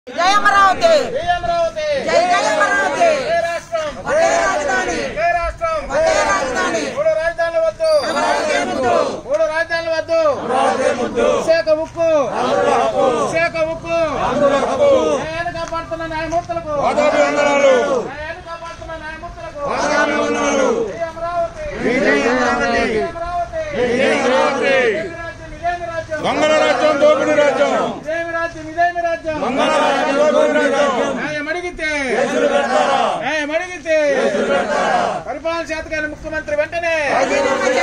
జై అమరావతి జై అమరావతి జై జై అమరావతి జై రాష్ట్రం ఒకే రాజధాని జై రాష్ట్రం ఒకే రాజధాని మూడు రాజధానులు వద్దు అమరావతి ముద్దు మూడు రాజధానులు వద్దు విశాఖ ఉక్కు విశాఖ ఉక్కు న్యాయాన్ని కాపాడుతున్న న్యాయమూర్తులకు న్యాయాన్ని కాపాడుతున్న న్యాయమూర్తులకు జై అమరావతి జై అమరావతి. జై అమరావతి జై అమరావతి. ఇదేమి రాజ్యం ఇదేమి రాజ్యం దొంగల రాజ్యం దోపిడీ రాజ్యం ఇదేమి రాజ్యం ఇదేమి రాజ్యం దొంగల రాజ్యం దోపిడీ రాజ్యం న్యాయం అడిగితే న్యాయం అడిగితే పరిపాలన శాతకాని ముఖ్యమంత్రి వెంటనే రాజీనామా